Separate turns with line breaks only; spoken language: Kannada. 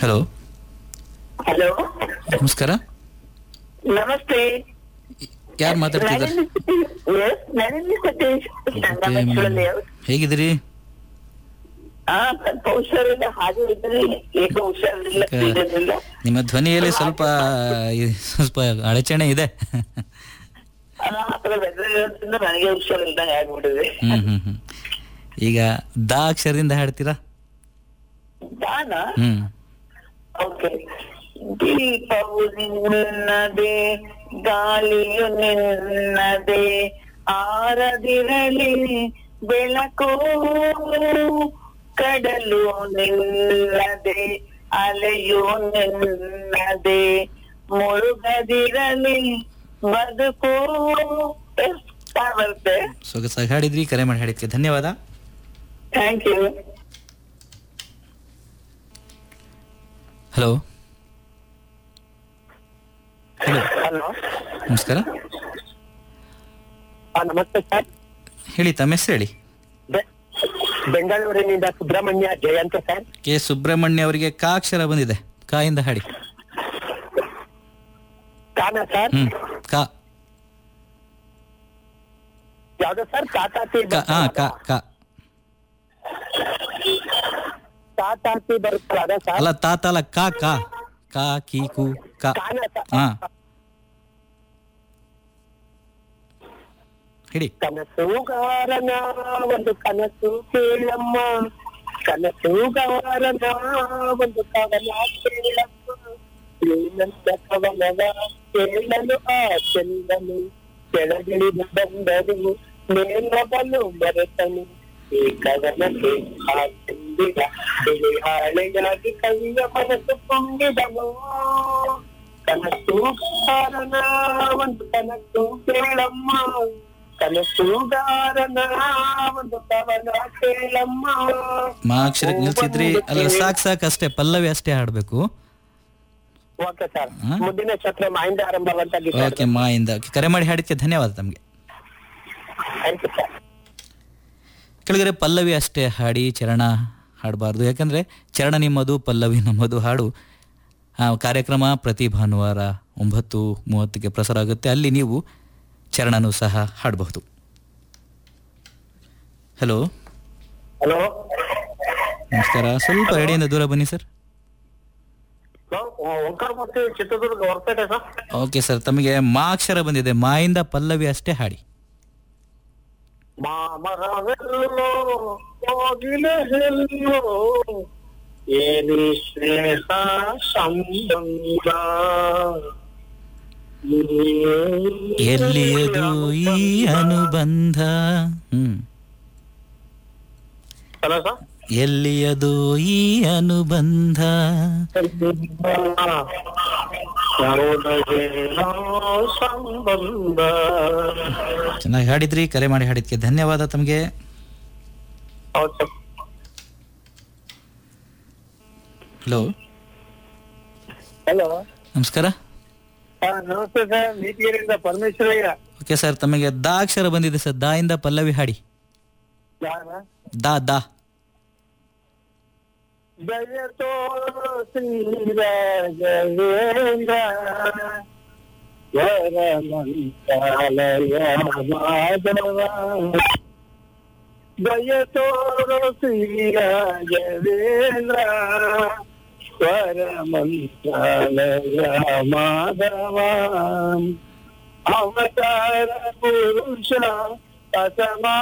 ಹಲೋ
ಹಲೋ
ನಮಸ್ಕಾರ
ನಮಸ್ತೆ
ಯಾರು ಮಾತಾಡ್ತಿದ್ದಾರೆ
ನಳಿನಿ ಸತೀಶ್
ಮತ್ತೆ
ನಮ್ಮಲ್ಲಿ
ಹೇಗಿದ್ದೀರಿ
ಹಾ ಸ್ವಲ್ಪ ಹುಷಾರಿಲ್ಲ ಹಾಗೆ ಇದ್ರೆ ಏಕ ಹುಷಾರಿಲ್ಲ
ಯಾಕೆ?
ಇರೋದಿಲ್ಲ.
ನಿಮ್ಮ ಧ್ವನಿಯಲ್ಲಿ ಸ್ವಲ್ಪ ಈ- ಸ್ವಲ್ಪ ಅಡಚಣೆ ಇದೆ
ಆ ಹತ್ರ weather ಇರೋದ್ರಿಂದ ನನಗೆ ಹುಷಾರಿಲ್ದಂಗೆ ಆಗ್ಬಿಟ್ಟಿದೆ
ಹ್ಮ್ ಹ್ಮ್ ಹ್ಮ್ ಈಗ ದ ಅಕ್ಷರದಿಂದ ಹಾಡ್ತೀರಾ
ದಾನ
ಹ್ಮ್
ಓಕೆ ದೀಪವು ನಿನ್ನದೇ ಗಾಳಿಯು ನಿನ್ನದೇ ಆರದಿರಲಿ ಬೆಳಕು ಕಡಲು ನಿನ್ನದೇ ಅಲೆಯು ನಿನ್ನದೇ ಮುಳುಗದಿರಲಿ ಬದುಕು ಎಷ್ಟ್ ಬರುತ್ತೆ
ಸೊಗಸಾಗಿ ಹಾಡಿದ್ರಿ ಕರೆ ಮಾಡಿ ಹಾಡಿದ್ಕೆ ಧನ್ಯವಾದ
thank you
hello hello
hello
ನಮಸ್ಕಾರ
ನಮಸ್ತೆ ಸರ್
ಹೇಳಿ ತಮ್ಮ ಹೆಸರು ಹೇಳಿ
ಬೆ- ಬೆಂಗಳೂರಿನಿಂದ ಸುಬ್ರಹ್ಮಣ್ಯ ಜಯಂತ ಸರ್
ಕೆ ಸುಬ್ರಹ್ಮಣ್ಯ ಅವರಿಗೆ ಕಾ ಅಕ್ಷರ ಬಂದಿದೆ ಕಾಯಿಂದ ಹಾಡಿ
ಕಾನ ಸರ್
ಹ್ಮ್ ಕಾ
ಯಾವ್ದು ಸರ್ ಕಾತಾತಿ
ಕ ಹಾ ಕ ಕ
ಕಾತಾತಿ ಬರುತ್ತಲ್ಲ ಅದ ಸರ್
ಅಲ್ಲ ತಾತ ಅಲ್ಲ ಕಾ ಕಾ ಕಾ ಕಿ ಕು ಕ
ಕಾನ ಸರ್
ಹಾ ಹೇಳಿ
ಕನಸುಗಾರನ ಒಂದು ಕನಸು ಕೇಳಮ್ಮ ಕನಸುಗಾರನ ಒಂದು ಕವನ ಕೇಳಮ್ಮ ಏನಂತ ಕವನವ ಕೇಳಲು ಆ ಚೆಲ್ಲನು ಕೆಳಗಿಳಿದು ಬಂದರು ಮೇಲವನು ಮರೆತನು ಈ ಕವನಕ್ಕೆ ಆ ಚೆಂದಿದ ಬಿಳಿ ಹಾಳೆಯಾಗಿ ಕವಿಯ ಮನಸ್ಸು ತುಂಬಿದನು ಕನಸುಗಾರನ ಒಂದು ಕನಸು ಕೇಳಮ್ಮ ಕನಸುಗಾರನ ಒಂದು ಕವನ ಕೇಳಮ್ಮ
ಮಾ ಅಕ್ಷರಕ್ಕೆ ನಿಲ್ಸಿದ್ರಿ ಅಲ್ಲ ಸಾಕ್ ಸಾಕ್ ಅಷ್ಟೇ ಪಲ್ಲವಿ ಅಷ್ಟೇ ಹಾಡ್ಬೇಕು
ಓಕೆ ಸರ್
ಹಾ?
ಮುಂದಿನ ಛತ್ರ ಮಾಯಿಂದ ಆರಂಭವಂತ
ಓಕೆ ಮಾಯಿಂದ ಕರೆ ಮಾಡಿ ಹಾಡಿದ್ಕೆ ಧನ್ಯವಾದ ತಮಗೆ
ಥ್ಯಾಂಕ್ ಯು ಸರ್
ಕೆಳಗಡೆ ಪಲ್ಲವಿ ಅಷ್ಟೇ ಹಾಡಿ ಚರಣ ಹಾಡಬಾರ್ದು ಯಾಕಂದ್ರೆ ಚರಣ ನಿಮ್ಮದು ಪಲ್ಲವಿ ನಮ್ಮದು ಹಾಡು ಆ ಕಾರ್ಯಕ್ರಮ ಪ್ರತಿ ಭಾನುವಾರ ಒಂಬತ್ತು ಮೂವತ್ತಕ್ಕೆ ಪ್ರಸಾರ ಆಗುತ್ತೆ ಅಲ್ಲಿ ನೀವು ಚರಣನೂ ಸಹ ಹಾಡಬಹುದು ಹಲೋ
ಹಲೋ
ನಮಸ್ಕಾರ ಸ್ವಲ್ಪ ರೇಡಿಯಿಂದ ದೂರ ಬನ್ನಿ sir
Omkaramurthy Chitradurga Horapete sir
okay sir ತಮಗೆ ಮಾ ಅಕ್ಷರ ಬಂದಿದೆ ಮಾಯಿಂದ ಪಲ್ಲವಿ ಅಷ್ಟೇ ಹಾಡಿ
ಮಾಮರವೆಲ್ಲೋ ಕೋಗಿಲೆಲ್ಲೋ ಏನಿ ಸ್ನೇಹ ಸಂಬಂಧ
ಎಲ್ಲಿಯದು ಈ ಅನುಬಂಧ ಹ್ಮ್
ಹಲೋ ಸರ್
ಎಲ್ಲಿಯದು ಈ ಅನುಬಂಧ
ಸಂಬಂಧ
ಚೆನ್ನಾಗಿ ಹಾಡಿದ್ರಿ ಕರೆ ಮಾಡಿ ಹಾಡಿದ್ಕೆ ಧನ್ಯವಾದ ತಮಗೆ
ಹೌದು ಸರ್
ಹಲೋ
ಹಲೋ
ನಮಸ್ಕಾರ
ನಮಸ್ತೆ ಸರ್ ನೀತಿಗಿರಿಂದ ಪರಮೇಶ್ವರಯ್ಯ
ಓಕೆ ಸರ್ ತಮಗೆ ದಾ ಅಕ್ಷರ ಬಂದಿದೆ ಸರ್ ದಾ ಇಂದ ಪಲ್ಲವಿ ಹಾಡಿ
ಯಾರ
ದಾ ದಾ
ಜಯತೋ ಶ್ರೀರಾಘವೇಂದ್ರ ವರಮಂತ್ರಾಲಯ ಮಾಧವ ಜಯತೋ ಶ್ರೀರಾಘವೇಂದ್ರ ವರಮಂತ್ರಾಲಯ ಮಾಧವ ಅವತಾರ ಪುರುಷ ಅಸಮ